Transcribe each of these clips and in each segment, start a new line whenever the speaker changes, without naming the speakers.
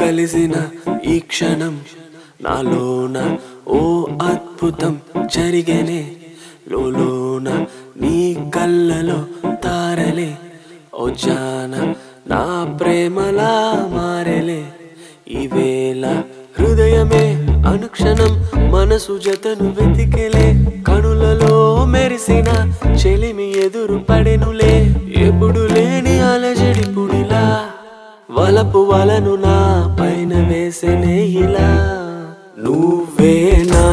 కలిసిన ఈ క్షణం నాలోన ఓ అద్భుతం జరిగేనే లోలోన నీ కళ్ళలో తారలే ఓ జాన నా ప్రేమలా మారెలే ఈవేళ హృదయమే అనుక్షణం మనసు జతను వెతికెలే కనులలో మెరిసిన చెలిమి ఎదురు పడెనులే ఎప్పుడు లేని అలజడి పుడిలా వలపు వలను నా పైన వేసెనే ఇలా నువ్వేనా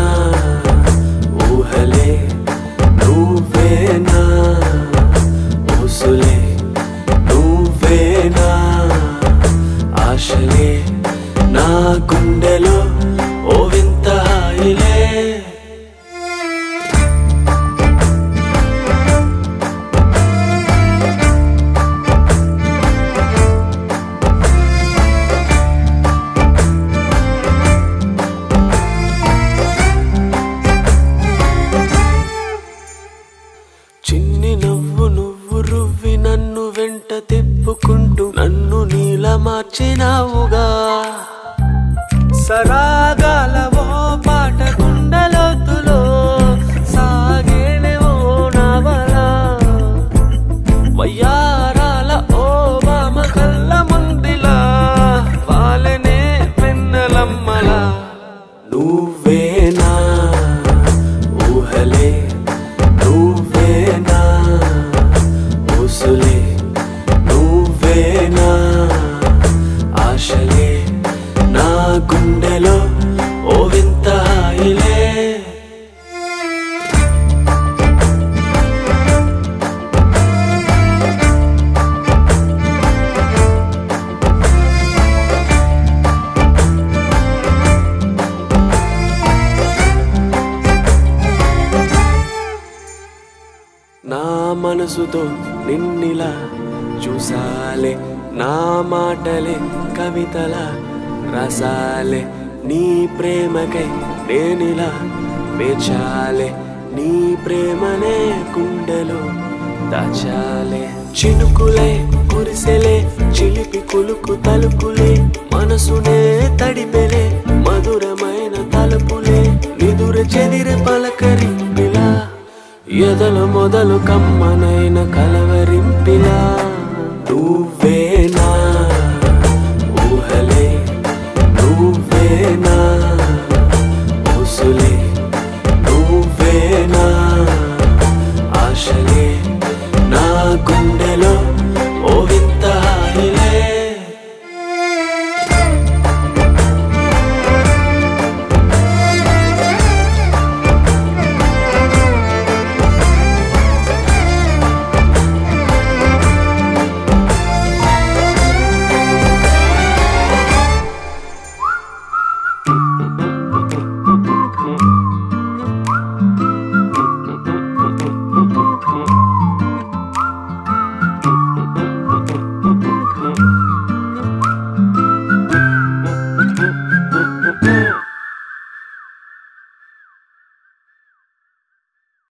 ఊహలే నువ్వేనా ఊసులే నువ్వేనా ఆశలే నా గుండెలో ఓ వింత హాయిలే చిన్ని నవ్వు నువ్వు రువ్వి నన్ను వెంట తిప్పుకుంటూ నన్ను నీల మార్చినావుగా సరాగాలవో పాట కుండలోతులో సాగేనేవో నవలా వయ్యారాల ఓ బామ కళ్ళ ముందిలా వాలనే వెన్నెలమ్మలా నువ్వేనా ఊహలే నువ్వేనా ఊసులే నువ్వేనా ఆశలే నా గుండెలో ఓ వింత హాయిలే నా మనసుతో నిన్నిలా చూసాలే నా మాటలే కవితల రసాలే నీ ప్రేమకై నేనిలా వేచాలే నీ ప్రేమనే గుండెలో దాచాలే చినుకులే కురిసెలే చిలిపి కులుకు తలుపులే మనసునే తడిపెలే మధురమైన తలుపులే నిదుర చెదిరి పలకరింపిలా ఎదల మొదలు కమ్మనైన కలవరింపిలా నువ్వేనా ఊహలే నువ్వేనా